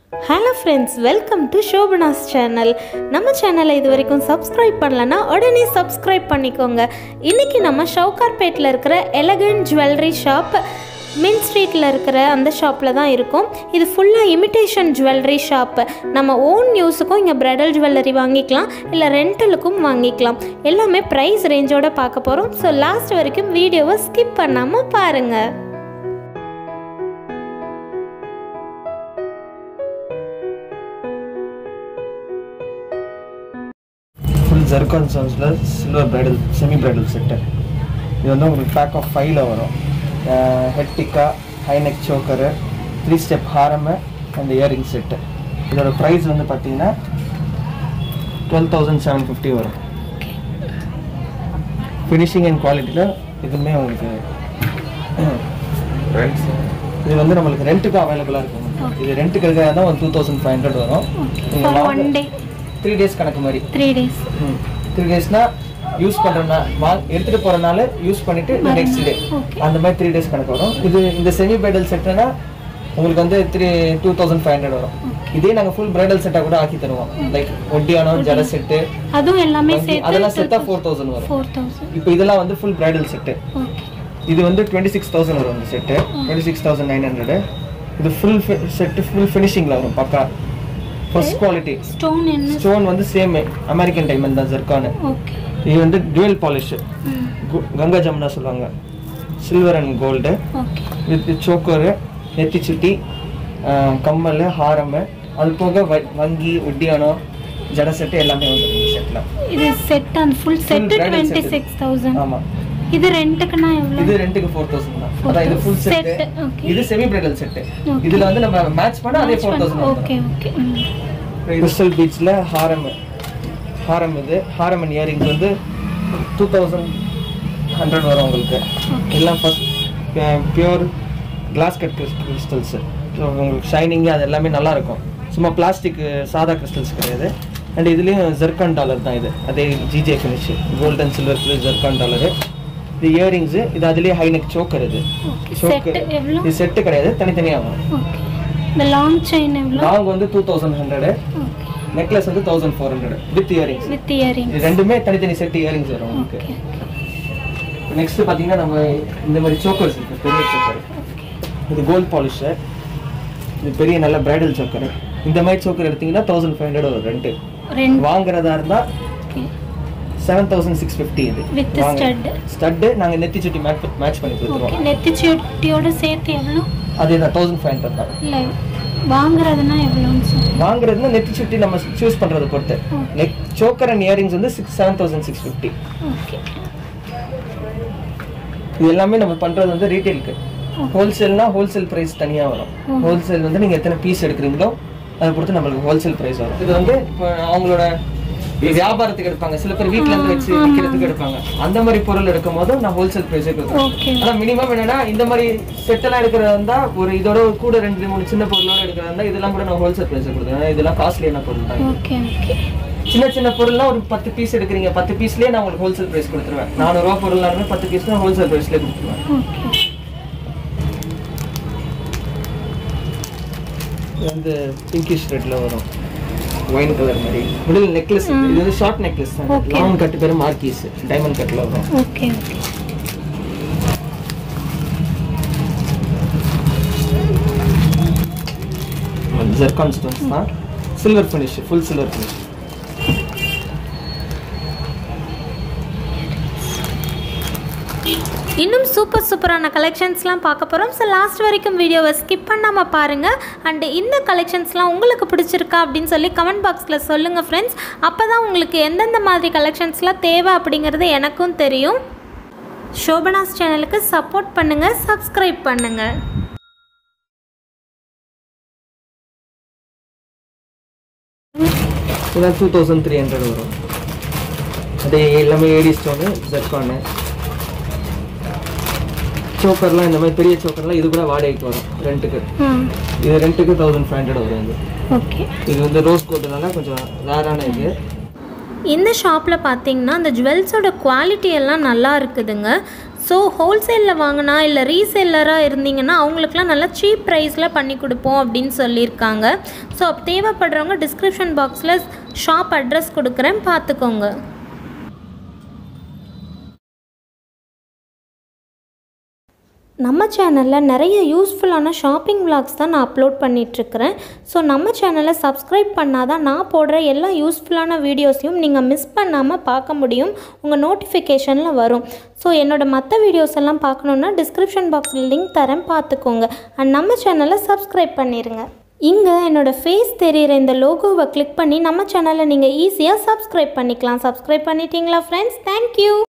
Hello friends welcome to Shobana's channel நம்ம சேனலை இது வரைக்கும் சப்ஸ்கிரைப் பண்ணலன்னா உடனே சப்ஸ்கிரைப் பண்ணிக்கோங்க இன்றைக்கி நம்ம ஷவுகார்பேட்டில் இருக்கிற எலகண்ட் ஜுவல்லரி ஷாப் மின் ஸ்ட்ரீட்டில் இருக்கிற அந்த ஷாப்பில் தான் இருக்கும் இது ஃபுல்லாக இமிட்டேஷன் ஜுவல்லரி ஷாப்பு நம்ம ஓன் யூஸுக்கும் இங்கே பிரைடல் ஜுவல்லரி வாங்கிக்கலாம் இல்லை ரெண்டலுக்கும் வாங்கிக்கலாம் எல்லாமே ப்ரைஸ் ரேஞ்சோட பார்க்க போகிறோம் ஸோ லாஸ்ட் வரைக்கும் வீடியோவை ஸ்கிப் பண்ணாமல் பாருங்கள் ஃபுல் ஜெர்கான் சவுன்ஸில் silver bridal semi bridal set இது வந்து உங்களுக்கு பேக் ஆஃப் ஃபைவ்ல வரும் head tikka high neck choker three step ஹாரமு அந்த இயரிங் செட்டு இதோட ப்ரைஸ் வந்து பார்த்தீங்கன்னா டுவெல் தௌசண்ட் செவன் ஃபிஃப்டி வரும் ஃபினிஷிங் அண்ட் குவாலிட்டியில் இதுவுமே உங்களுக்கு இது வந்து நம்மளுக்கு ரெண்ட்டுக்கு அவைலபிளாக இருக்கும் இது ரெண்ட்டுக்கு இருக்கிறதா தான் ஒரு டூ தௌசண்ட் ஃபைவ் ஹண்ட்ரட் வரும் For one day. Three days கணக்கு மாதிரி த்ரீ டேஸ் த்ரீ டேஸ்னா யூஸ் பண்றனா எடுத்துட்டு போறனால யூஸ் பண்ணிட்டு நெக்ஸ்ட் டே Okay. அந்த மாதிரி த்ரீ டேஸ் கணக்கு வரும் இது இந்த செமி பிரைடல் செட்னா உங்களுக்கு வந்து three two thousand five hundred வரும் இதே நாங்கள் ஃபுல் பிரைடல் செட்டாக கூட ஆக்கி தருவோம் லைக் ஒட்டியானோ ஜட செட்டு அதுவும் எல்லாமே சேர்த்து அதெல்லாம் செட்டாக ஃபோர் தௌசண்ட் வரும் ஃபோர் தௌசண்ட் இப்போ இதெல்லாம் வந்து ஃபுல் பிரைடல் செட்டு ஓகே இது வந்து டுவெண்ட்டி சிக்ஸ் தௌசண்ட் வரும் இந்த set twenty six thousand nine hundred இது ஃபுல் செட்டு ஃபுல் ஃபினிஷிங்கில் வரும் பக்கா ஃபர்ஸ்ட் குவாலிட்டி ஸ்டோன் என்ன ஸ்டோன் வந்து சேம் அமெரிக்கன் டைமண்ட் தான் ஜெர்கானு ஓகே இது வந்து டுவெல் பாலிஷ் ம் கங்கா ஜமுனா சொல்லுவாங்க silver and gold okay with choker நெத்தி சுட்டி ஆஹ், கம்மல் ஹாரம் அது போக வ- வங்கி ஒட்டியானம் ஜட செட்டு எல்லாமே வந்து இந்த செட்டில் இது செட் அந்த full set bridal twenty set. Six thousand ஆமாம் இது ரெண்ட்டுக்குன்னா எவ்வளோ இது ரெண்டுக்கு ஃபோர் தௌசண்ட் தான் அதான் இது ஃபுல் Set, செட்டு okay. இது செமி பிரைடல் செட்டு Okay. இதுல வந்து நம்ம மேட்ச் பண்ணா அதே four okay thousand okay crystal பீச்சில் ஹாரம் ஹாரம் இது ஹாரம் அண்ட் இயரிங்ஸ் வந்து டூ தௌசண்ட் ஹண்ட்ரட் வரும் உங்களுக்கு எல்லாம் first pure glass cut crystals உங்களுக்கு ஷைனிங் அது எல்லாமே நல்லா இருக்கும் சும்மா பிளாஸ்டிக் சாதா கிறிஸ்டல்ஸ் கிடையாது அண்ட் இதுலேயும் ஜெர்கான் டாலர் தான் இது அதே GJ finish gold and silver finish zircon dollar இது இயரிங்ஸு இது அதுலேயே ஹைனெக் சோக்கர் இது ஓகே சோக்கர் செட் எவ்வளோ இது செட்டு கிடையாது தனித்தனியாக வரும் ஓகே இந்த லாங் செயின் எவ்வளோ லாங் வந்து two thousand hundred okay necklace வந்து thousand four hundred with earrings with earring இது ரெண்டுமே தனித்தனி செட் இயரிங்ஸ் வரும் உங்களுக்கு ஓகே நெக்ஸ்ட் பார்த்தீங்கன்னா நம்ம இந்த மாதிரி சோக்கர்ஸ் இருக்கு பெரிய சோக்கர் இது கோல்ட் பாலிஷர் இது பெரிய நல்ல பிரைடல் சோக்கர் இந்த மாதிரி சோக்கர் எடுத்தீங்கன்னா தௌசண்ட் ஃபைவ் ஹண்ட்ரட் வரும் ரெண்டு ரெண்டு வாங்குறதா இருந்தால் okay seven thousand six fifty இது With stud. ஸ்டட்டு நாங்கள் நெத்தி சுட்டி மேட்ச் மேட்ச் பண்ணி ஓகே கொடுத்துருவோம் நெத்தி சீட்டியோட சேர்த்து எவ்வளோ அதே தான் தௌசண்ட் ஃபைவ் ஹண்ட்ரட் தான் இல்லை வாங்குறதுனா எவ்வளோன்னு சொல்லுங்க வாங்குறதுனா நெத்தி சுட்டி நம்ம சூஸ் பண்ணுறத பொறுத்து நெக் சோக்கர் அண்ட் இயரிங்ஸ் வந்து six seven thousand six fifty okay இது எல்லாமே நம்ம பண்றது வந்து ரீட்டைலுக்கு ஹோல்சேல்னா ஹோல்சேல் பிரைஸ் தனியா வரும் ஹோல்சேல் வந்து நீங்க எத்தனை பீஸ் எடுக்கிறீங்களோ அதை பொறுத்து நம்மளுக்கு ஹோல்சேல் பிரைஸ் வரும் இது வந்து இப்போ அவங்களோட வியாபாரத்துக்கு எடுப்பாங்க சில பேர் வீட்ல இருந்து வச்சு விற்கிறதுக்கு எடுப்பாங்க அந்த மாதிரி பொருள் எடுக்கும் போது நான் ஹோல்சேல் பிரைஸே கொடுக்குறேன் ஓகே ஆனா மினிமம் என்னன்னா இந்த மாதிரி செட்டெல்லாம் எடுக்கிறதா இருந்தா ஒரு இதோட ஒரு கூட ரெண்டு மூணு சின்ன பொருளோட எடுக்கிறதா இருந்தா இதெல்லாம் கூட நான் ஹோல்சேல் பிரைஸ் கொடுக்குறேன் ஏன்னா இதெல்லாம் காஸ்ட்லியான பொருள் தான் ஓகே ஓகே சின்ன சின்ன பொருள்லாம் ஒரு பத்து பீஸ் எடுக்கிறீங்க பத்து பீஸ்லயே நான் உங்களுக்கு ஹோல்சேல் பிரைஸ் கொடுத்துருவேன் நானூறுவா பொருள்னாலுமே பத்து பீஸ் நான் ஹோல்சேல் பிரைஸ்லேயே கொடுத்துருவேன் ஓகே இது வந்து பிங்கிஷ் ரெட்ல வரும் ஒயின் கலர் மாதிரி மிடில் நெக்லஸ் இது வந்து short necklace Okay. Long cut pear marquise diamond கட்ல வரும் ஓகே ஓகே ஜெர்கான் ஸ்டோன்ஸ் தான் silver finish full silver finish இன்னும் சூப்பர் சூப்பரான கலெக்ஷன்ஸ்லாம் பார்க்க போகிறோம் ஸோ லாஸ்ட் வரைக்கும் வீடியோவை ஸ்கிப் பண்ணாமல் பாருங்கள் அண்டு இந்த கலெக்ஷன்ஸ்லாம் உங்களுக்கு பிடிச்சிருக்கா அப்படின்னு சொல்லி கமெண்ட் பாக்ஸில் சொல்லுங்கள் ஃப்ரெண்ட்ஸ் அப்போ தான் உங்களுக்கு எந்தெந்த மாதிரி கலெக்ஷன்ஸ்லாம் தேவை அப்படிங்கிறது எனக்கும் தெரியும் ஷோபனாஸ் சேனலுக்கு சப்போர்ட் பண்ணுங்கள் சப்ஸ்கிரைப் பண்ணுங்கள் இதெல்லாம் டூ தௌசண்ட் த்ரீ ஹண்ட்ரட் வரும் அதே எல்லாமே ஏடி ஸ்டோனு ஜெர்கானு சோக்கர்லாம் இந்த மாதிரி பெரிய சோக்கர்லாம் இது கூட வாடகைக்கு வரும் ரெண்ட்டுக்கு ம் இது ரெண்ட்டுக்கு தௌசண்ட் ஃபைவ் ஹண்ட்ரட் வரும் இது ஓகே இது வந்து ரோஸ் கோல்டுனால கொஞ்சம் ரேரான இது இந்த ஷாப்பில் பார்த்தீங்கன்னா அந்த ஜுவல்ஸோட குவாலிட்டி எல்லாம் நல்லா இருக்குதுங்க ஸோ ஹோல்சேலில் வாங்கினா இல்லை ரீசேலராக இருந்தீங்கன்னா அவங்களுக்குலாம் நல்லா சீப் ப்ரைஸில் பண்ணி கொடுப்போம் அப்படின்னு சொல்லியிருக்காங்க ஸோ தேவைப்படுறவங்க டிஸ்கிரிப்ஷன் பாக்ஸில் ஷாப் அட்ரஸ் கொடுக்குறேன் பார்த்துக்கோங்க நம்ம சேனலில் நிறைய யூஸ்ஃபுல்லான ஷாப்பிங் vlogs தான் நான் அப்லோட் பண்ணிகிட்ருக்கிறேன் ஸோ நம்ம சேனலை சப்ஸ்கிரைப் பண்ணால் தான் நான் போடுற எல்லா யூஸ்ஃபுல்லான வீடியோஸையும் நீங்கள் மிஸ் பண்ணாமல் பார்க்க முடியும் உங்கள் நோட்டிஃபிகேஷனில் வரும் ஸோ என்னோடய மற்ற வீடியோஸ் எல்லாம் பார்க்கணுன்னா டிஸ்கிரிப்ஷன் பாக்ஸில் லிங்க் தரேன் பார்த்துக்கோங்க அண்ட் நம்ம சேனலை சப்ஸ்கிரைப் பண்ணிடுங்க இங்கே என்னோடய ஃபேஸ் தெரியிற இந்த லோகோவை கிளிக் பண்ணி நம்ம சேனலை நீங்கள் ஈஸியாக சப்ஸ்கிரைப் பண்ணிக்கலாம் சப்ஸ்கிரைப் பண்ணிட்டீங்களா ஃப்ரெண்ட்ஸ் தேங்க்யூ